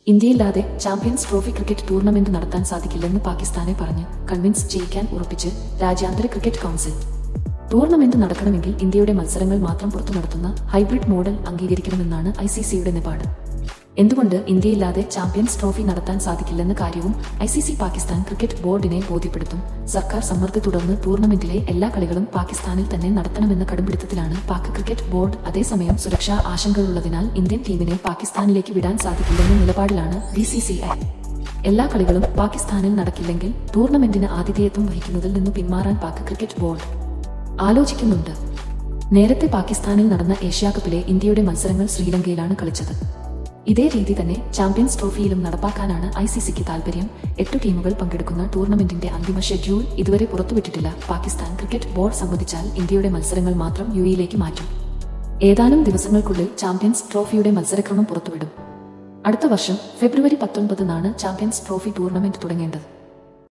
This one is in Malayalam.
ഇന്ത്യയില്ലാതെ ചാമ്പ്യൻസ് ട്രോഫി ക്രിക്കറ്റ് ടൂർണമെന്റ് നടത്താൻ സാധിക്കില്ലെന്ന് പാകിസ്ഥാനെ പറഞ്ഞ് കൺവിൻസ് ചെയ്യിക്കാൻ ഉറപ്പിച്ച് രാജ്യാന്തര ക്രിക്കറ്റ് കൗൺസിൽ ടൂർണമെന്റ് നടക്കണമെങ്കിൽ ഇന്ത്യയുടെ മത്സരങ്ങൾ മാത്രം പുറത്തു നടത്തുന്ന ഹൈബ്രിഡ് മോഡൽ അംഗീകരിക്കണമെന്നാണ് ഐ സി സിയുടെ നിലപാട് എന്തുകൊണ്ട് ഇന്ത്യയില്ലാതെ ചാമ്പ്യൻസ് ട്രോഫി നടത്താൻ സാധിക്കില്ലെന്ന കാര്യവും I C C Pakistan cricket ബോർഡിനെ ബോധ്യപ്പെടുത്തും സർക്കാർ സമ്മർദ്ദത്തെ തുടർന്ന് ടൂർണമെന്റിലെ എല്ലാ കളികളും പാകിസ്ഥാനിൽ തന്നെ നടത്തണമെന്ന കടുംപിടുത്തത്തിലാണ് പാക് ക്രിക്കറ്റ് ബോർഡ് അതേസമയം സുരക്ഷാ ആശങ്കകളുള്ളതിനാൽ ഇന്ത്യൻ ടീമിനെ പാകിസ്ഥാനിലേക്ക് വിടാൻ സാധിക്കില്ലെന്ന നിലപാടിലാണ് ബി സി സി ഐ എല്ലാ കളികളും പാകിസ്ഥാനിൽ നടക്കില്ലെങ്കിൽ ടൂർണമെന്റിന് ആതിഥേയത്വം വഹിക്കുന്നതിൽ നിന്ന് പിന്മാറാൻ പാക് ക്രിക്കറ്റ് ബോർഡ് ആലോചിക്കുന്നുണ്ട് നേരത്തെ പാകിസ്ഥാനിൽ നടന്ന ഏഷ്യാകപ്പിലെ ഇന്ത്യയുടെ മത്സരങ്ങൾ ശ്രീലങ്കയിലാണ് കളിച്ചത് ഇതേ രീതി തന്നെ ചാമ്പ്യൻസ് ട്രോഫിയിലും നടപ്പാക്കാനാണ് ഐ സി സിക്ക് താൽപര്യം എട്ട് ടീമുകൾ പങ്കെടുക്കുന്ന ടൂർണമെന്റിന്റെ അന്തിമ ഷെഡ്യൂൾ ഇതുവരെ പുറത്തുവിട്ടിട്ടില്ല പാകിസ്ഥാൻ ക്രിക്കറ്റ് ബോർഡ് സമ്മതിച്ചാൽ ഇന്ത്യയുടെ മത്സരങ്ങൾ മാത്രം യു ഇയിലേക്ക് മാറ്റും ഏതാനും ദിവസങ്ങൾക്കുള്ളിൽ ചാമ്പ്യൻസ് ട്രോഫിയുടെ മത്സരക്രമം പുറത്തുവിടും അടുത്ത വർഷം ഫെബ്രുവരി പത്തൊൻപതിനാണ് ചാമ്പ്യൻസ് ട്രോഫി ടൂർണമെന്റ് തുടങ്ങേണ്ടത്